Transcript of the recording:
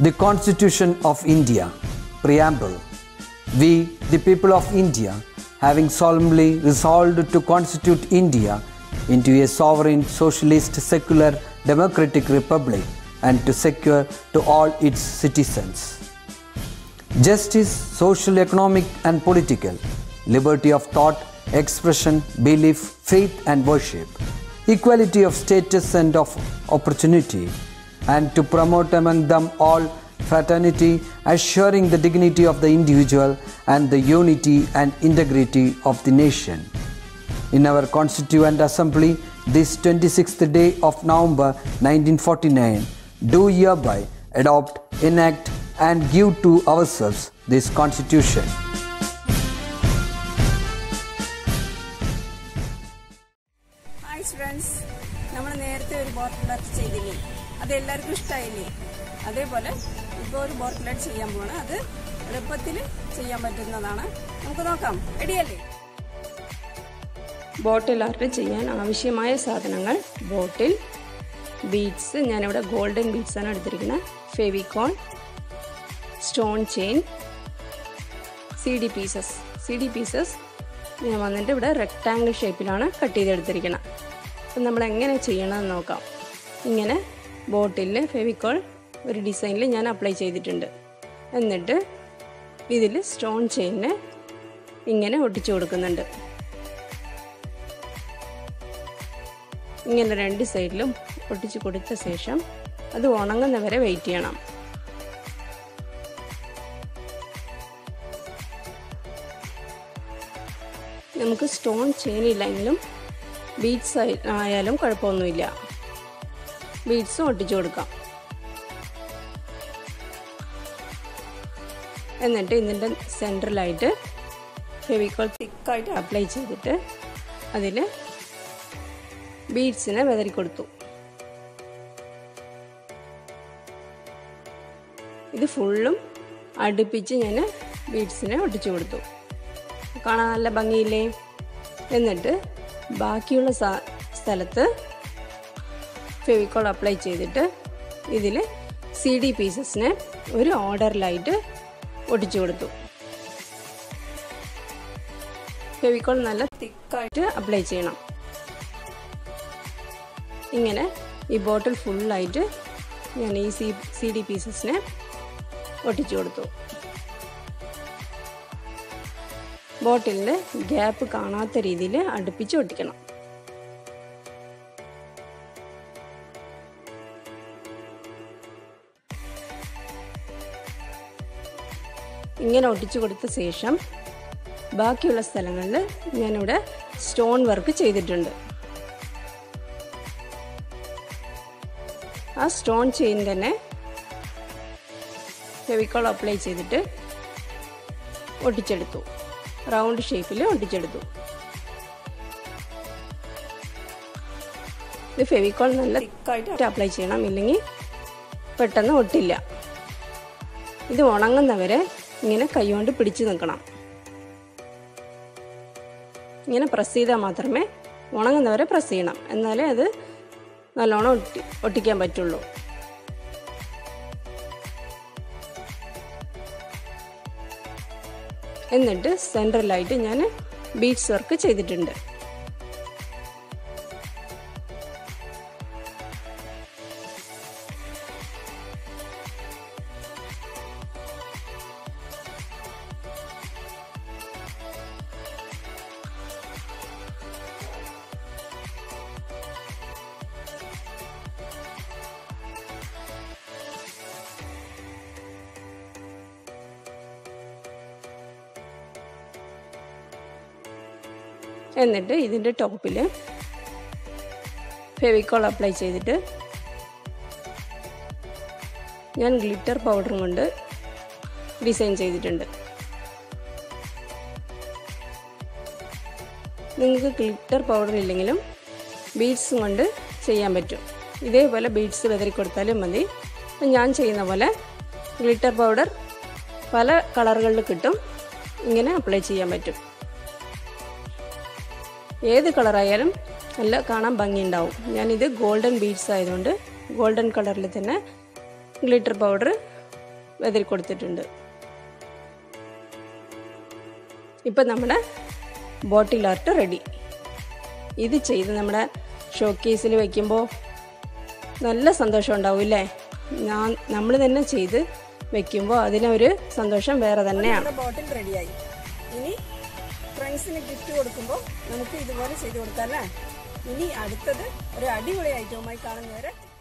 The Constitution of India, Preamble. We, the people of India, having solemnly resolved to constitute India into a sovereign, socialist, secular, democratic republic and to secure to all its citizens justice, social, economic, and political, liberty of thought, expression, belief, faith, and worship, equality of status and of opportunity, and to promote among them all fraternity, assuring the dignity of the individual and the unity and integrity of the nation. In our Constituent Assembly, this 26th day of November 1949, do hereby adopt, enact, and give to ourselves this Constitution. Hi students നമ്മൾ നേരത്തെ ഒരു bottle art ചെയ്തില്ലേ അത് എല്ലാവർക്കും ഇഷ്ടമായില്ലേ അതേപോലെ ഇപ്പോൾ ഒരു bottle art ചെയ്യാൻ പോവാണ് അത് എളുപ്പത്തിൽ ചെയ്യാൻ പറ്റുന്നതാണ് നമുക്ക് നോക്കാം റെഡിയല്ലേ ബോട്ടിൽ ആർട്ട് ചെയ്യാൻ ആവശ്യമായ സാധനങ്ങൾ ബോട്ടിൽ ബീഡ്സ് ഞാനിവിടെ ഗോൾഡൻ ബീഡ്സ് ആണ് എടുത്തിരിക്കുന്നത് Fevicon stone chain C D pieces C D pieces ഞാൻ വന്നിട്ട് ഇവിടെ റെക്റ്റാങ്കിൾ ഷേപ്പിലാണ് കട്ട് ചെയ്തെടുത്തിരിക്കുന്നത് അപ്പം നമ്മൾ എങ്ങനെ ചെയ്യണമെന്ന് നോക്കാം ഇങ്ങനെ ബോട്ടിലിൽ ഫെവിക്കോൾ ഒരു ഡിസൈനിൽ ഞാൻ അപ്ലൈ ചെയ്തിട്ടുണ്ട് എന്നിട്ട് ഇതിൽ സ്റ്റോൺ ചെയിനിന് ഇങ്ങനെ ഒട്ടിച്ചു കൊടുക്കുന്നുണ്ട് ഇങ്ങനെ രണ്ട് സൈഡിലും ഒട്ടിച്ച് കൊടുത്ത ശേഷം അത് ഉണങ്ങുന്നവരെ വെയിറ്റ് ചെയ്യണം നമുക്ക് സ്റ്റോൺ ചെയിൻ ഇല്ലെങ്കിലും ബീഡ്സ് ആയാലും കുഴപ്പമൊന്നുമില്ല ബീഡ്സും ഒട്ടിച്ചു കൊടുക്കാം എന്നിട്ട് ഇതിൻ്റെ സെൻറ്ററിലായിട്ട് ഫെവിക്കോൾ തിക്കായിട്ട് അപ്ലൈ ചെയ്തിട്ട് അതിൽ ബീഡ്സിനെ വെതറി കൊടുത്തു ഇത് ഫുള്ളും അടുപ്പിച്ച് ഞാൻ ബീഡ്സിനെ ഒട്ടിച്ചു കൊടുത്തു കാണാൻ നല്ല ഭംഗിയില്ലേ എന്നിട്ട് ബാക്കിയുള്ള സ്ഥലത്ത് ഫെവിക്കോൾ അപ്ലൈ ചെയ്തിട്ട് ഇതിൽ സി ഡി പീസസിനെ ഒരു ഓർഡറിലായിട്ട് ഒട്ടിച്ചു കൊടുത്തു ഫെവിക്കോൾ നല്ല തിക്കായിട്ട് അപ്ലൈ ചെയ്യണം ഇങ്ങനെ ഈ ബോട്ടിൽ ഫുള്ളായിട്ട് ഞാൻ ഈ സി സി ഡി പീസസിനെ ഒട്ടിച്ചു കൊടുത്തു ബോട്ടിലിൻ്റെ ഗ്യാപ്പ് കാണാത്ത രീതിയിൽ അടുപ്പിച്ച് ഒട്ടിക്കണം ഇങ്ങനെ ഒട്ടിച്ചു കൊടുത്ത ശേഷം ബാക്കിയുള്ള സ്ഥലങ്ങളിൽ ഞാനിവിടെ സ്റ്റോൺ വർക്ക് ചെയ്തിട്ടുണ്ട് ആ സ്റ്റോൺ ചെയിൻ തന്നെ ഫെവിക്കോൾ അപ്ലൈ ചെയ്തിട്ട് ഒട്ടിച്ചെടുത്തു റൗണ്ട് ഷേപ്പിൽ ഒട്ടിച്ചെടുത്തു ഇത് ഫെവിക്കോൾ നല്ല തിക്കായിട്ട് അപ്ലൈ ചെയ്യണം ഇല്ലെങ്കിൽ പെട്ടെന്ന് ഒട്ടില്ല ഇത് ഉണങ്ങുന്നവരെ ഇങ്ങനെ കൈകൊണ്ട് പിടിച്ചു നിൽക്കണം ഇങ്ങനെ പ്രസ് ചെയ്താൽ മാത്രമേ ഉണങ്ങുന്നവരെ പ്രസ് ചെയ്യണം എന്നാലേ അത് നല്ലോണം ഒട്ടി ഒട്ടിക്കാൻ പറ്റുള്ളൂ എന്നിട്ട് സെൻട്രലായിട്ട് ഞാൻ ബീഡ്സ് വർക്ക് ചെയ്തിട്ടുണ്ട് എന്നിട്ട് ഇതിൻ്റെ ടോപ്പിൽ ഫെവിക്കോൾ അപ്ലൈ ചെയ്തിട്ട് ഞാൻ ഗ്ലിറ്റർ പൗഡറും കൊണ്ട് ഡിസൈൻ ചെയ്തിട്ടുണ്ട് നിങ്ങൾക്ക് ഗ്ലിറ്റർ പൗഡർ ഇല്ലെങ്കിലും ബീഡ്സും കൊണ്ട് ചെയ്യാൻ പറ്റും ഇതേപോലെ ബീഡ്സ് വെതറി കൊടുത്താലും മതി അപ്പം ഞാൻ ചെയ്യുന്ന പോലെ ഗ്ലിറ്റർ പൗഡർ പല കളറുകളിൽ കിട്ടും ഇങ്ങനെ അപ്ലൈ ചെയ്യാൻ പറ്റും ഏത് കളറായാലും നല്ല കാണാൻ ഭംഗിയുണ്ടാവും ഞാനിത് ഗോൾഡൻ ബീഡ്സ് ആയതുകൊണ്ട് ഗോൾഡൻ കളറിൽ തന്നെ ഗ്ലിറ്റർ പൗഡർ വെതിരി കൊടുത്തിട്ടുണ്ട് ഇപ്പം നമ്മുടെ ബോട്ടിൽ ആർട്ട് റെഡി ഇത് ചെയ്ത് നമ്മുടെ ഷോ കേസിൽ വയ്ക്കുമ്പോൾ നല്ല സന്തോഷം ഉണ്ടാവും അല്ലേ ഞാൻ നമ്മൾ തന്നെ ചെയ്ത് വെക്കുമ്പോൾ അതിനൊരു സന്തോഷം വേറെ തന്നെയാണ് നമ്മുടെ ബോട്ടിൽ റെഡിയായി ഇനി ഫ്രണ്ട്സിന് ഗിഫ്റ്റ് കൊടുക്കുമ്പോൾ നമുക്ക് ഇതുപോലെ ചെയ്ത് കൊടുക്കാം അല്ലേ ഇനി അടുത്തത് ഒരു അടിപൊളി ഐറ്റവുമായി കാണുന്നവരെ